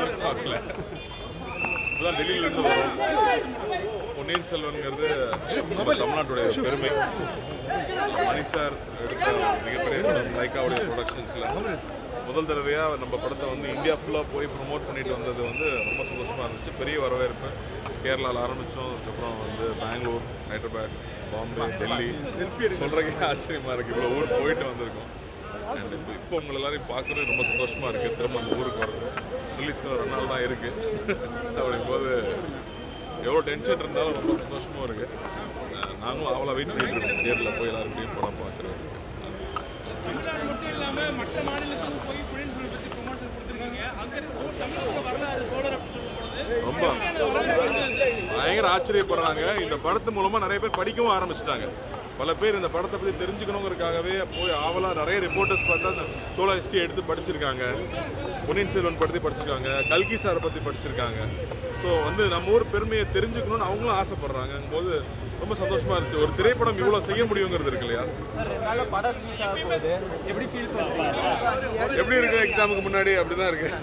எதிர்பார்க்கல இப்பதான் டெல்லியில இருந்து வரோம் பொன்னியின் செல்வன்ங்கிறது நம்ம தமிழ்நாட்டுடைய பெருமை மணி சார் எடுத்த ஒரு மிகப்பெரிய படம் லைக்காவுடைய ப்ரொடக்ஷன்ஸில் முதல் தடவையாக நம்ம படத்தை வந்து இந்தியா ஃபுல்லாக போய் ப்ரொமோட் பண்ணிட்டு வந்தது வந்து ரொம்ப சந்தோஷமாக இருந்துச்சு பெரிய வரவேற்பு கேரளாவில் ஆரம்பித்தோம் அதுக்கப்புறம் வந்து பெங்களூர் ஹைதராபாத் பாம்பே டெல்லி சொல்கிறக்கே ஆச்சரியமாக இருக்குது இவ்வளோ ஊர் போயிட்டு வந்திருக்கோம் அண்ட் இப்போ இப்போ உங்களை எல்லாரையும் பார்க்குறது ரொம்ப சந்தோஷமாக இருக்குது திரும்ப அந்த ஊருக்கு வர்றது ரிலீஸ்க்கு ஒரு ரெண்டு நாள் தான் இருக்குது அப்படிங்கும் போது எவ்வளோ டென்ஷன் இருந்தாலும் ரொம்ப சந்தோஷமாக இருக்கு அஹ் நாங்களும் அவ்வளோ வெயிட் பண்ணிட்டு இருக்கோம் நேரில் போய் எல்லாருக்கையும் படம் பார்க்குறதுக்கு தமிழ்நாடு மட்டும் இல்லாம மற்ற மாநிலத்துக்கு போய் புலின் புலி பத்தி ப்ரொமோஷன் கொடுத்துருக்கீங்க அங்க இருக்க தமிழக வரலாறு சோழர் அப்படின்னு சொல்லும் பொழுது ரொம்ப பயங்கர ஆச்சரியப்படுறாங்க இந்த படத்து மூலமாக நிறைய பேர் படிக்கவும் ஆரம்பிச்சிட்டாங்க பல பேர் இந்த படத்தை பற்றி தெரிஞ்சுக்கணுங்கிறதுக்காகவே போய் ஆவலாக நிறைய ரிப்போர்ட்டர்ஸ் பார்த்தா அந்த சோழ ஹிஸ்ட்ரி எடுத்து படிச்சிருக்காங்க பொன்னியின் செல்வன் பற்றி படிச்சிருக்காங்க கல்கி சாரை பற்றி படிச்சிருக்காங்க ஸோ வந்து நம்ம ஊர் பெருமையை தெரிஞ்சுக்கணும்னு அவங்களும் ஆசைப்படுறாங்க போது ரொம்ப சந்தோஷமா இருந்துச்சு ஒரு திரைப்படம் இவ்வளோ செய்ய முடியுங்கிறது இருக்கு இல்லையா நல்ல படம் ரிலீஸ் ஆக போகுது எப்படி ஃபீல் பண்ணுறீங்க எப்படி இருக்கு எக்ஸாமுக்கு முன்னாடி அப்படிதான் இருக்கு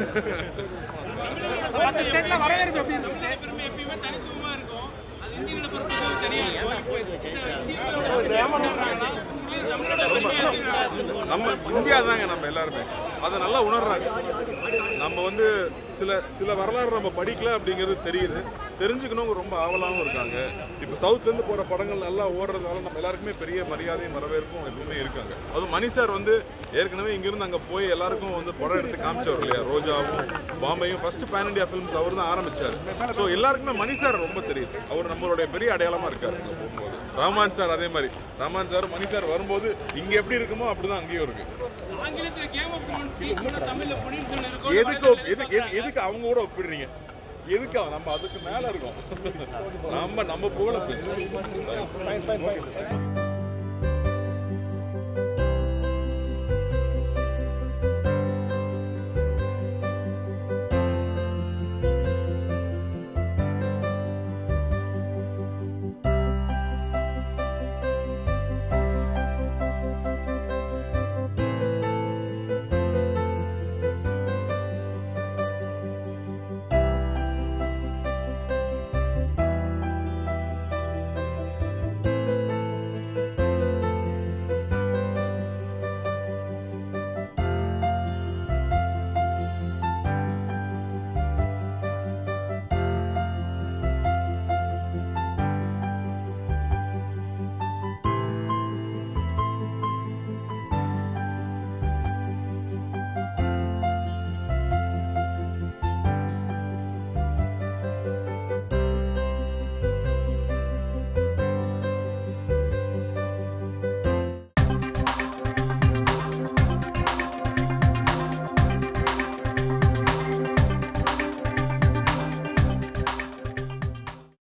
மற்ற ஸ்டேட்ல வரவேற்பு எப்படி இருந்துச்சு பெருமை எப்பயுமே தனித்துவமா இருக்கும் அது இந்தியர்களை பொறுத்தவரை தனியா இருக்கும் இப்போ இந்தியர்களோட தமிழோட பெருமையா இருக்கு நம்ம இந்தியா தாங்க நம்ம எல்லாருமே அதை நல்லா உணர்றாங்க நம்ம வந்து சில சில வரலாறு நம்ம படிக்கல அப்படிங்கிறது தெரியுது தெரிஞ்சுக்கணுங்க ரொம்ப ஆவலாகவும் இருக்காங்க இப்போ சவுத்லேருந்து போகிற படங்கள் நல்லா ஓடுறதுனால நம்ம எல்லாருக்குமே பெரிய மரியாதையும் வரவேற்பும் எப்பவுமே இருக்காங்க அதுவும் மணி சார் வந்து ஏற்கனவே இங்கிருந்து அங்கே போய் எல்லாருக்கும் வந்து படம் எடுத்து காமிச்சவர் இல்லையா ரோஜாவும் பாம்பையும் ஃபர்ஸ்ட் பேன் இண்டியா ஃபிலிம்ஸ் அவர் தான் ஆரம்பிச்சார் ஸோ எல்லாருக்குமே மணி சார் ரொம்ப தெரியுது அவர் நம்மளுடைய பெரிய அடையாளமாக இருக்காரு அங்க போகும்போது ரஹ்மான் சார் அதே மாதிரி ரஹ்மான் சார் மணி சார் வரும்போது இங்கே எப்படி இருக்குமோ அப்படிதான் அங்கேயும் இருக்கு ஆங்கிலத்தில் கேம் ஆஃப் த்ரோன்ஸ் தமிழ்ல பொன்னியின் செல்வன் இருக்கும் எதுக்கு ஒப்- எதுக்கு எது- எதுக்கு அவங்க கூட ஒப்பிடுறீங்க எதுக்கு நம்ம அதுக்கு மேல இருக்கோம் நம்ம நம்ம புகழ பேசுவோம்